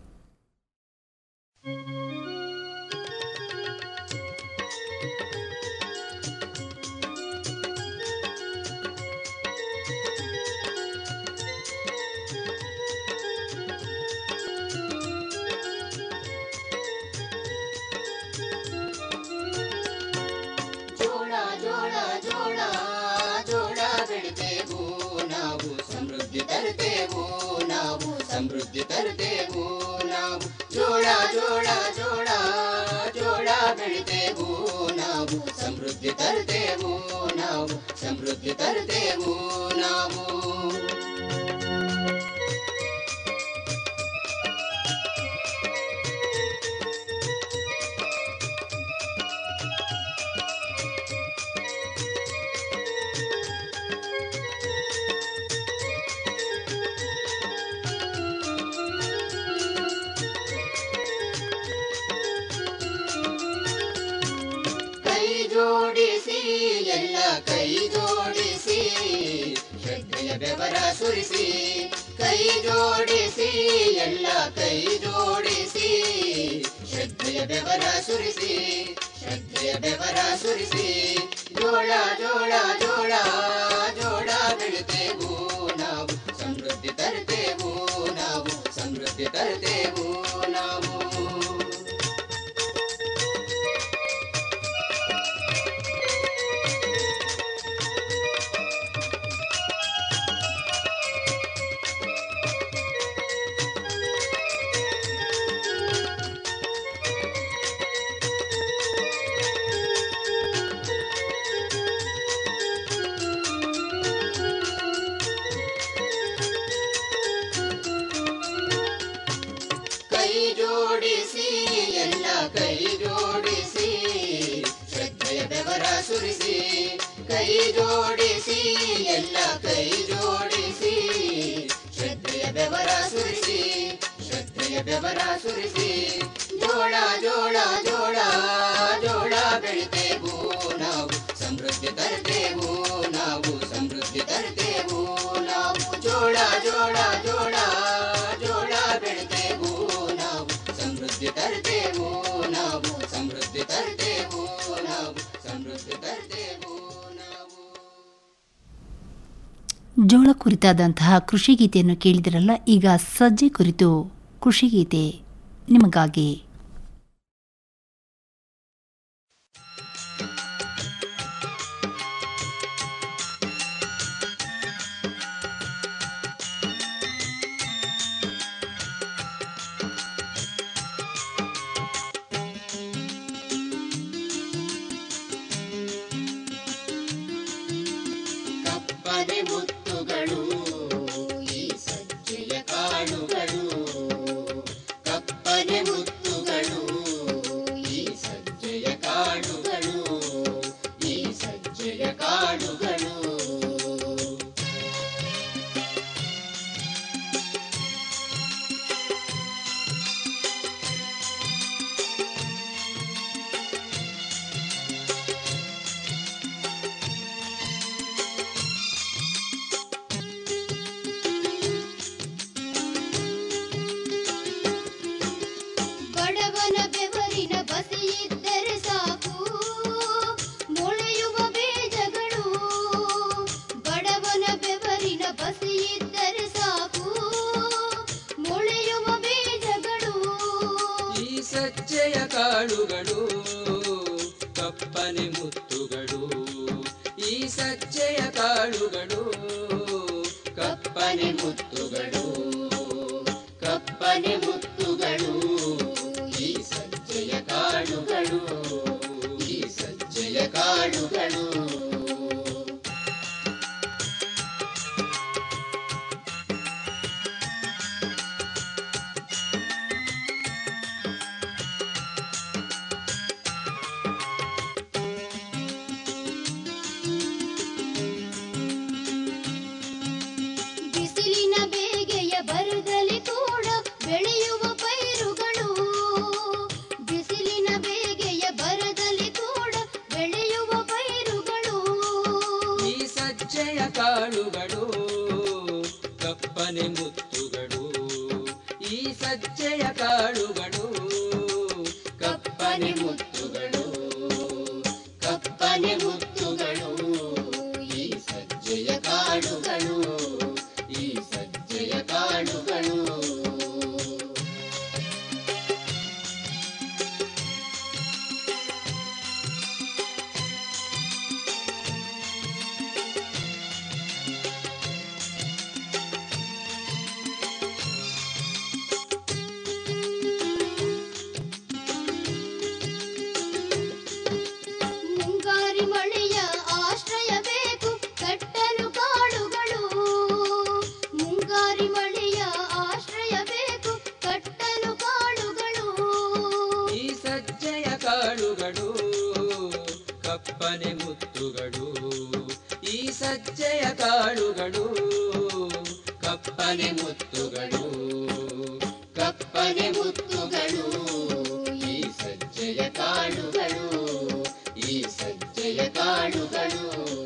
ಜೋಳ ಜೋಳ ಜೋಳ ಜೋಳ ಬೆಳಿತೇವು ನಾವು ಸಮೃದ್ಧಿ ತರುತ್ತೇವು ನಾವು ಸಮೃದ್ಧಿ ತರುತ್ತೇವು ನಾವು ಜೋಳ ಜೋಳ ಜೋಳ ಜೋಳ ಬೆಳಿತೇವು ನಾವು ಸಮೃದ್ಧಿ ತರುತ್ತೇವು ನಾವು ಸಮೃದ್ಧಿ ತರುತ್ತೇವು ನಾವು ಕೈ ಜೋಡಿಸಿ ಎಲ್ಲ ಕೈ ಜೋಡಿಸಿ ಶ್ರದ್ಧೆಯ ಬೆವರ ಸುರಿಸಿ ಕೈ ಜೋಡಿಸಿ ಎಲ್ಲ ಕೈ ಜೋಡಿಸಿ ಶ್ರದ್ಧೆಯ ಬೆವರ ಸುರಿಸಿ ಶ್ರದ್ಧೆಯ ಬೆವರ ಸುರಿಸಿ ಜೋಳ ಜೋಳ ಜೋಳ ಜೋಳ ಬೆಳಿತೇವು ನಾವು ಸಮೃದ್ಧಿ ತರುತ್ತೇವು ನಾವು ಸಮೃದ್ಧಿ ತರುತ್ತೇವು ನಾವು ಕೈ ಜೋಡಿಸಿ ಎಲ್ಲ ಕೈ ಜೋಡಿಸಿ ಶ್ರದ್ಧೆಯ ಬೆವರ ಸುರಿಸಿ ಶ್ರದ್ಧೆಯ ಬೆವರ ಸುರಿಸಿ ಜೋಳ ಜೋಳ ಜೋಳ ಜೋಳ ಬೆಳಿತೇವು ನಾವು ಸಮೃದ್ಧಿ ತರ್ತೇವು ನಾವು ಸಮೃದ್ಧಿ ತರ್ತೇವು ನಾವು ಜೋಳ ಜೋಳ ಜೋಳ ಜೋಳ ಬೆಳಿತೇವು ನಾವು ಸಮೃದ್ಧಿ ತರ್ತೇವು ನಾವು ಸಮೃದ್ಧಿ ತರ್ತೇವು ನಾವು ಸಮೃದ್ಧಿ ತರ್ತೇವು ನಾವು ಜೋಳ ಕುರಿತಾದಂತಹ ಕೃಷಿ ಗೀತೆಯನ್ನು ಕೇಳಿದಿರಲ್ಲ ಈಗ ಸಜ್ಜೆ ಕುರಿತು ಕೃಷಿ ಗೀತೆ ನಿಮಗಾಗಿ ಕಪ್ಪನೆ ಮುತ್ತುಗಳು ಈ ಸಜ್ಜೆಯ ಕಾಳುಗಳು ಕಪ್ಪನೆ ಮುತ್ತುಗಳು ಈ ಸಜ್ಜೆಯ ಕಾಳುಗಳು ಈ ಸಜ್ಜೆಯ ಕಾಳುಗಳು ಬಡವನ ಬೆವರಿನ ಬಸಿಯಿದ್ದರೆ ಸಾಕು ಮೊಳೆಯುವ ಬೀಜಗಳು ಬಡವನ ಬೆವರಿನ ಬಸಿಯಿದ್ದರೆ ಸಾಕು ಮೊಳೆಯುವ ಬೀಜಗಳು ಈ ಸಜ್ಜೆಯ ಕಾಳುಗಳು ಕಪ್ಪನೆ ಮುತ್ತುಗಳು ಈ ಸಜ್ಜೆಯ ಕಾಳುಗಳು ಕಪ್ಪನೆ ಮುತ್ತುಗಳು ಕಪ್ಪನೆ ಮುತ್ತುಗಳು ಈ ಸಜ್ಜೆಯ ಕಾಳುಗಳು ಈ ಸಜ್ಜೆಯ ಕಾಳುಗಳು ಬಿಸಿಲಿನ ಬೇಗೆಯ ಬರದಲ್ಲಿ ಕೂಡ ಬೆಳೆಯುವ ಪೈರುಗಳು ಬಿಸಿಲಿನ ಬೇಗೆಯ ಬರದಲ್ಲಿ ಕೂಡ ಬೆಳೆಯುವ ಪೈರುಗಳು ಈ ಸಜ್ಜೆಯ ಕಾಳುಗಳು ಕಪ್ಪನೆ ಮುತ್ತುಗಳು ಈ ಸಜ್ಜೆಯ ಕಾಳುಗಳು ಕಪ್ಪನೆ ಮುತ್ತುಗಳು ಕಪ್ಪನೆ ಮುತ್ತುಗಳು ಈ ಸಜ್ಜೆಯ ಕಾಳುಗಳು ಈ ಸಜ್ಜೆಯ ಕಾಳುಗಳು ಮುಂಗಾರಿ ಮಳೆಯ ಆಶ್ರಯ ಬೇಕು ಕಟ್ಟಲು ಕಾಳುಗಳು ಮುಂಗಾರಿ ಮಳೆಯ ಆಶ್ರಯ ಬೇಕು ಕಟ್ಟಲು ಕಾಳುಗಳು ಈ ಸಜ್ಜೆಯ ಕಾಳುಗಳು ಕಪ್ಪನೆ ಮುತ್ತುಗಳು ಈ ಸಜ್ಜೆಯ ಕಾಳುಗಳು ಕಪ್ಪನೆ ಮುತ್ತುಗಳು ಕಪ್ಪನೆ ಮುತ್ತುಗಳು ಈ ಸಜ್ಜೆಯ ಕಾಳುಗಳು ಈ ಸಜ್ಜೆಯ ಕಾಳುಗಳು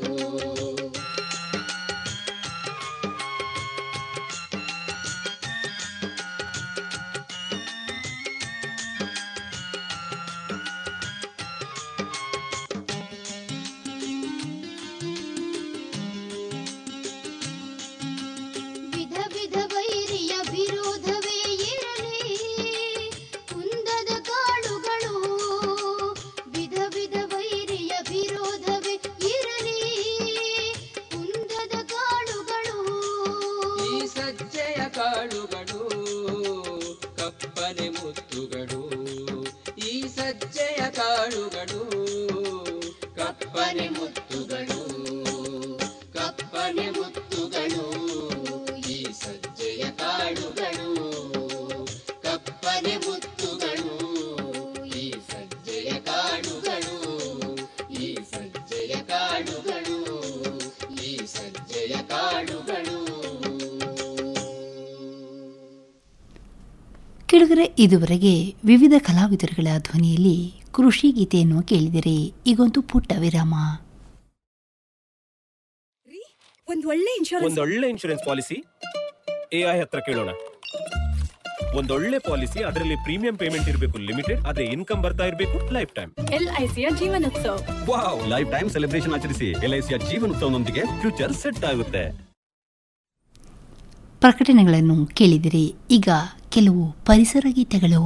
ವಿಧ ವಿಧ ವೈರಿಯ ವಿರೋಧವೇ ಇರಲಿ ಕುಂದದ ಕಾಳುಗಳು ವಿಧ ವಿಧ ವೈರಿಯ ವಿರೋಧವೇ ಇರಲಿ ಕುಂದದ ಕಾಳುಗಳು ಈ ಸಜ್ಜೆಯ ಕಾಳುಗಳು ಕಪ್ಪನೆ ಮುತ್ತುಗಳು ಈ ಸಜ್ಜೆಯ ಕಾಳುಗಳು ಕಪ್ಪನೆ ಮುತ್ತುಗಳು ಕಪ್ಪನೆ ಮುತ್ತುಗಳು ಈ ಸಜ್ಜೆಯ ಕಾಳುಗಳು ಕಪ್ಪನೆ ಮುತ್ತುಗಳು ಈ ಸಜ್ಜೆಯ ಕಾಳುಗಳು ಈ ಸಜ್ಜೆಯ ಕಾಳುಗಳು ಕೆಳಗರೆ ಇದುವರೆಗೆ ವಿವಿಧ ಕಲಾವಿದರುಗಳ ಧ್ವನಿಯಲ್ಲಿ ಕೃಷಿ ಗೀತೆಯನ್ನು ಕೇಳಿದರೆ ಈಗೊಂದು ಪುಟ್ಟ ವಿರಾಮ ಒಂದ್ ಒಳ್ಳೆ ಇನ್ಶೂರೆನ್ಸ್ ಒಂದೊಳ್ಳೆ ಇನ್ಶೂರೆನ್ಸ್ ಪಾಲಿಸಿ ಎ ಐ ಹತ್ರ ಕೇಳೋಣ ಒಂದೊಳ್ಳೆ ಪಾಲಿಸಿ ಅದರಲ್ಲಿ ಪ್ರೀಮಿಯಂ ಪೇಮೆಂಟ್ ಇರಬೇಕು ಲಿಮಿಟೆಡ್ ಅದೇ ಇನ್ಕಮ್ ಬರ್ತಾ ಇರಬೇಕು ಲೈಫ್ ಟೈಮ್ ಎಲ್ ಐ ಸಿಯ Jeevanotsava wow lifetime celebration ಆಚರಿಸಿ ಎಲ್ಐಸಿಯ ಜೀವನೋತ್ಸವನೊಂದಿಗೆ ಫ್ಯೂಚರ್ ಸೆಟ್ ಆಗುತ್ತೆ ಪ್ರಕಟಣೆಗಳನ್ನು ಕೇಳಿದಿರಿ ಈಗ ಕೆಲವು ಪರಿಸರ ಗೀತೆಗಳು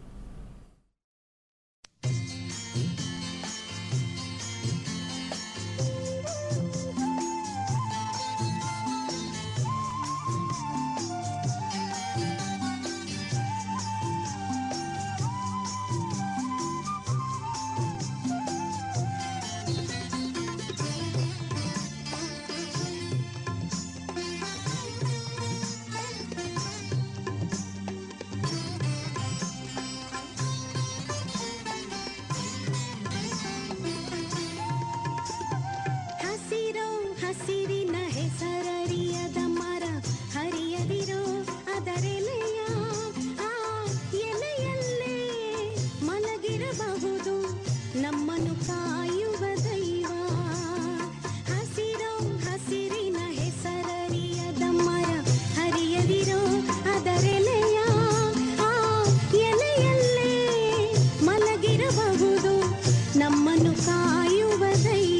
ಹಸಿರೋ ಹಸಿರಿನ ಹೆಸರರಿಯದ ಮರ ಹರಿಯದಿರೋ ಅದರೆಲೆಯ ಆ ಎಲೆಯಲ್ಲೇ ಮಲಗಿರಬಹುದು ನಮ್ಮನ್ನು ಕಾಯುವ ದೈವ ಹಸಿರೋ ಹಸಿರಿನ ಹೆಸರರಿಯದ ಮರ ಹರಿಯದಿರೋ ಅದರೆಲೆಯ ಆ ಎಲೆಯಲ್ಲೇ ಮಲಗಿರಬಹುದು ನಮ್ಮನ್ನು ಕಾಯುವ ದೈವ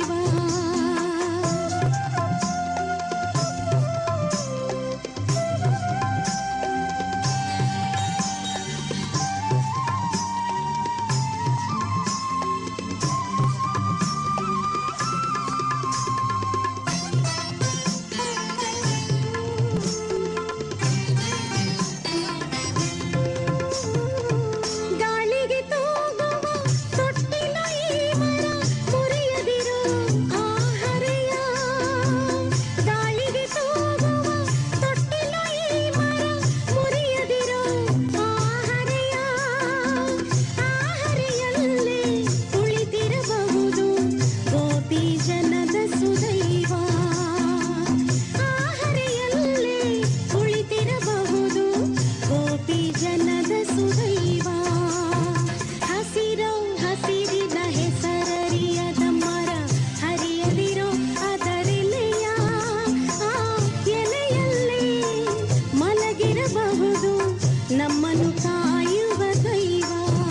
ಗಾಳಿಗೆ ತೂಗುವ ತೊಟ್ಟಿಲ ಈ ಮರ ಮುರಿಯದಿರೋ ಆ ಹರೆಯ ಗಾಳಿಗೆ ತೂಗುವ ತೊಟ್ಟಿಲ ಈ ಮರ ಮುರಿಯದಿರೋ ಆ ಹರೆಯ ಆ ಹರೆಯಲ್ಲೇ ಕುಳಿತಿರಬಹುದು ಗೋಪಿ ಜನದ ಸುದೈವ ಆ ಹರೆಯಲ್ಲೇ ಕುಳಿತಿರಬಹುದು ಗೋಪಿ ಜನದ ಸುದೈವ ಹಸಿರೋ ಹಸಿರಿನ ಹೆಸರರಿಯದ ಮರ ಹರಿಯದಿರೋ ಅದರೆಲೆಯ ಆ ಎಲೆಯಲ್ಲೇ ಮಲಗಿರಬಹುದು ನಮ್ಮನ್ನು ಕಾಯುವ ದೈವ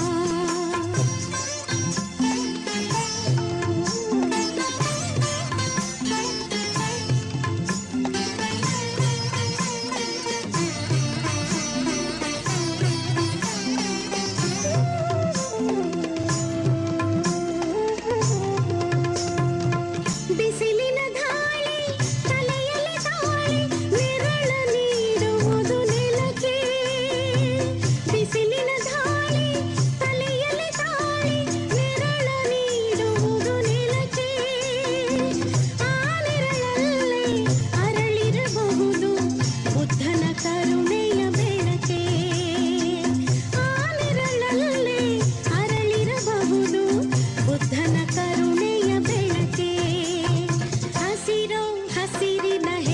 ಬಿಸಿಲಿನ ಧಾಳಿ ತಲೆಯಲ್ಲಿ ತಾಳಿ ನೆರಳ ನೀಡುವುದು ನೆಲಕ್ಕೆ ಬಿಸಿಲಿನ ಧಾಳಿ ತಲೆಯಲ್ಲಿ ತಾಳಿ ನೆರಳ ನೀಡುವುದು ನೆಲಕ್ಕೆ ಆ ನೆರಳಲ್ಲೇ ಅರಳಿರಬಹುದು ಬುದ್ಧನ ಕರುಣೆಯ ಬೆಳಕೆ ಆ ನೆರಳಲ್ಲೇ ಅರಳಿರಬಹುದು ಬುದ್ಧನ ಕರುಣೆಯ ಬೆಳಕೆ ಹಸಿರೋ ಹಸಿರಿನ